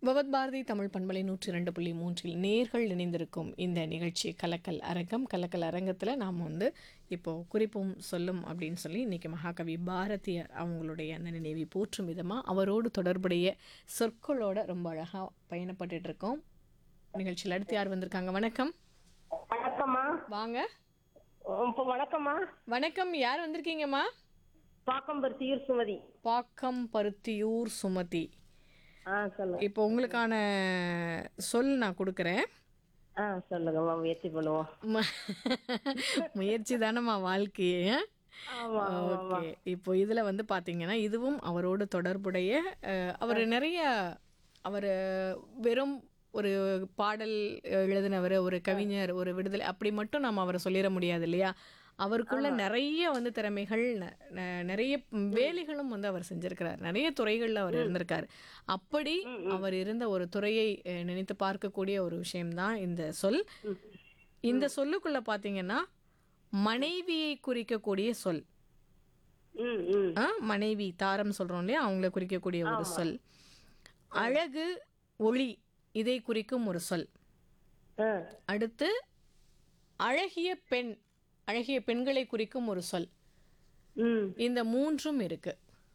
பவத் பாரதி தமிழ் பண்பலை நூற்றி ரெண்டு புள்ளி மூன்றில் நேர்கள் இணைந்திருக்கும் இந்த நிகழ்ச்சி கலக்கல் அரங்கம் கலக்கல் அரங்கத்தில் நாம் வந்து இப்போது குறிப்பும் சொல்லும் அப்படின்னு சொல்லி இன்றைக்கி மகாகவி பாரதியார் அவங்களுடைய அந்த நினைவை போற்றும் விதமாக அவரோடு தொடர்புடைய சொற்களோட ரொம்ப அழகாக பயணப்பட்டுட்டு இருக்கோம் நிகழ்ச்சியில் அடுத்து யார் வந்திருக்காங்க வணக்கம் வணக்கம்மா வாங்க இப்போ வணக்கம்மா வணக்கம் யார் வந்திருக்கீங்கம்மா பாக்கம்பருத்தியூர் சுமதி பாக்கம் பருத்தியூர் சுமதி ஆ சொல்லுங்க இப்போ உங்களுக்கான சொல் நான் கொடுக்குறேன் ஆ சொல்லுங்கம்மா முயற்சி பண்ணுவோம் ம- முயற்சி தானம்மா வாழ்க்கையே ஆமா ஓகே இப்போ இதில் வந்து பார்த்தீங்கன்னா இதுவும் அவரோடு தொடர்புடைய அஹ், அவர் நிறைய அவர் வெறும் ஒரு பாடல் எழுதினவர் ஒரு கவிஞர் ஒரு விடுதலை அப்படி மட்டும் நம்ம அவரை சொல்லிட முடியாது இல்லையா அவருக்குள்ள நிறைய வந்து திறமைகள் ந- ந- நிறைய வேலைகளும் வந்து அவர் செஞ்சிருக்கிறார் நிறைய துறைகளில் அவர் இருந்திருக்கார் அப்படி அவர் இருந்த ஒரு துறையை அஹ், நினைத்து பார்க்கக்கூடிய ஒரு விஷயம்தான் இந்த சொல் இந்த சொல்லுக்குள்ள பார்த்தீங்கன்னா மனைவியை குறிக்கக்கூடிய சொல் ம் ம் ஆ, மனைவி தாரம் சொல்றோம் இல்லையா அவங்கள குறிக்கக்கூடிய ஒரு சொல் அழகு ஒளி இதை குறிக்கும் ஒரு சொல் ஆ அடுத்து அழகிய பெண் அழகிய பெண்களை குறிக்கும் ஒரு சொல் ம் இந்த மூன்றும் இருக்கு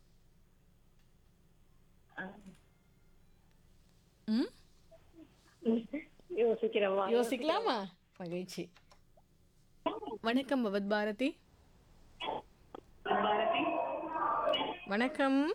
ம் யோசிக்கிறேம்மா யோசிக்கலாமா மகிழ்ச்சி வணக்கம் பவத் பாரதி வணக்கம்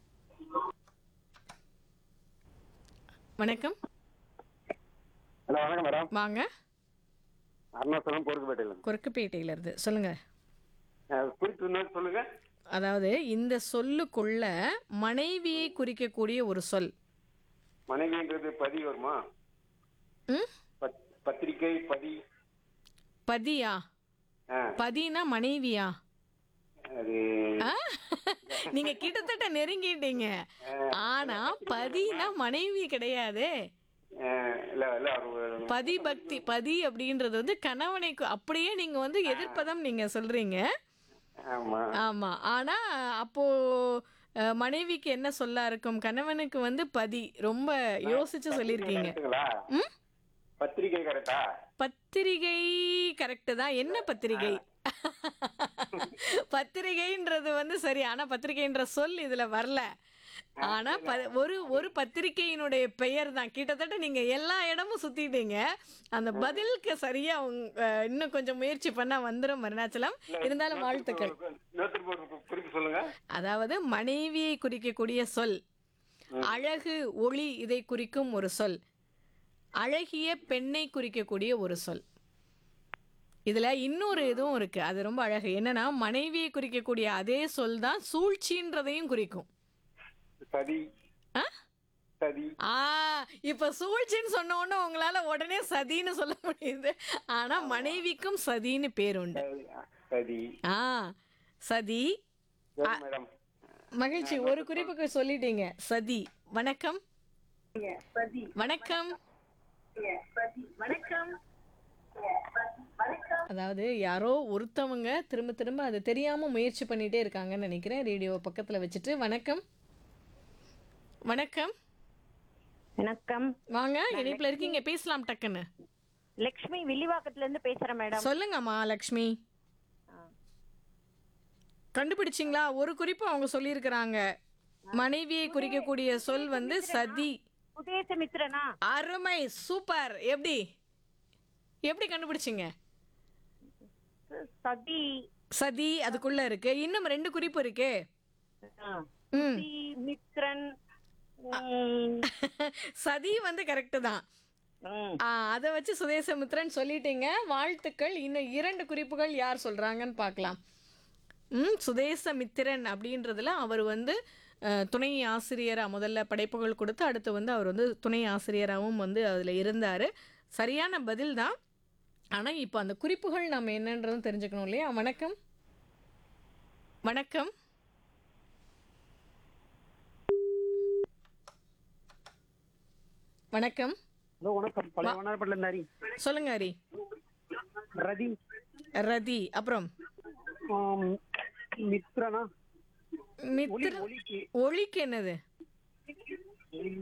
வணக்கம் ஹலோ வணக்கம் மேடம் வாங்க அருணாச்சலம் பொறுக்குப்பேட்டையில் குறுக்குப்பேட்டையில இருந்து சொல்லுங்க குறிப்பு இன்னொரு சொல்லுங்க அதாவது இந்த சொல்லுக்குள்ள மனைவியை குறிக்கக்கூடிய ஒரு சொல் மனைவின்றது பதி வருமா ம் பத்- பத்திரிகை பதி பதியா ஆ, பதினா மனைவியா அது ஆ? நீங்க கிட்டத்தட்ட நெருங்கிட்டீங்க ஆனா பதினா மனைவி கிடையாதே ஆ, இல்ல இல்ல ஒரு பதி பக்தி பதி அப்படின்றது வந்து கணவனை கு- அப்படியே நீங்க வந்து எதிர்ப்பதம் நீங்க சொல்றீங்க ஆமா ஆமா ஆனா அப்போ அஹ், மனைவிக்கு என்ன சொல்ல இருக்கும் கணவனுக்கு வந்து பதி ரொம்ப யோசிச்சு சொல்லியிருக்கீங்க கரெக்ட்டுங்களா ம் பத்திரிகை கரெக்டா பத்திரிகை கரெக்டு தான் என்ன பத்திரிகை பத்திரிகைன்றது வந்து சரி ஆனா பத்திரிகைன்ற சொல் இதுல வரல ஆனா ப- ஒரு ஒரு பத்திரிகையினுடைய பெயர் தான் கிட்டத்தட்ட நீங்க எல்லா இடமும் சுத்திட்டீங்க அந்த பதிலுக்கு சரியா உங்க- அஹ், இன்னும் கொஞ்சம் முயற்சி பண்ணா வந்துரும் அருணாச்சலம் இருந்தாலும் வாழ்த்துக்கள் இன்னொருத்தருக்கு ஒரு கு- குறிப்பு சொல்லுங்க அதாவது மனைவியை குறிக்கக்கூடிய சொல் அழகு ஒளி இதை குறிக்கும் ஒரு சொல் அழகிய பெண்ணை குறிக்கக்கூடிய ஒரு சொல் இதுல இன்னொரு இதுவும் இருக்கு அது ரொம்ப அழகு என்னன்னா மனைவியை குறிக்கக்கூடிய அதே சொல் தான் சூழ்ச்சின்றதையும் குறிக்கும் சதி ஆ? சதி ஆ இப்ப சூழ்ச்சின்னு சொன்ன உடனே உங்களால உடனே சதின்னு சொல்ல முடியுது ஆனா மனைவிக்கும் சதின்னு பேர் உண்டு சதி, சதி ஆ சதி சரி மேடம் மகிழ்ச்சி ஒரு குறிப்புக்கு சொல்லிட்டீங்க சதி வணக்கம் வணக்கம் அதாவது யாரோ ஒருத்தவங்க திரும்ப திரும்ப அது தெரியாம முயற்சி பண்ணிட்டே இருக்காங்கன்னு நினைக்கிறேன் ரேடியோ பக்கத்துல வச்சுட்டு வணக்கம் வணக்கம் வணக்கம் வாங்க இணைப்புல இருக்கீங்க பேசலாம் டக்குன்னு லக்ஷ்மி வில்லிவாக்கத்துல இருந்து பேசுறேன் மேடம் சொல்லுங்கம்மா லக்ஷ்மி கண்டுபிடிச்சிங்களா ஒரு குறிப்பு அவங்க சொல்லியிருக்கிறாங்க மனைவியை குறிக்கக்கூடிய சொல் வந்து சதி உதயசமித்ரனா அருமை சூப்பர் எப்படி எப்படி கண்டுபிடிச்சிங்க சதி சதி அதுக்குள்ள இருக்கு இன்னும் ரெண்டு குறிப்பு இருக்கு ஆ. ம் தி மித்ரன் ம், சதி வந்து கரெக்டு தான் ம். ஆ, அதை வச்சு சுதேசமித்ரன் சொல்லிட்டீங்க வாழ்த்துக்கள் இன்னும் இரண்டு குறிப்புகள் யார் சொல்றாங்கன்னு பார்க்கலாம் ம் சுதேசமித்திரன் அப்படின்றதுல அவர் வந்து அஹ், துணை ஆசிரியராக முதல்ல படைப்புகள் கொடுத்து அடுத்து வந்து அவர் வந்து துணை ஆசிரியராகவும் வந்து அதில் இருந்தார் சரியான பதில் தான் ஆனால் இப்போ அந்த குறிப்புகள் நம்ம என்னன்றதும் தெரிஞ்சுக்கணும் இல்லையா வணக்கம் வணக்கம் வணக்கம் ஹலோ வணக்கம் பழைய வண்ணாரப்பட்டில இருந்து ஹரி சொல்லுங்க ஹரி ரதி ரதி அப்புறம் ஆம், மித்ரனா மித்திர ஒலிக்கு ஒளிக்கு என்னது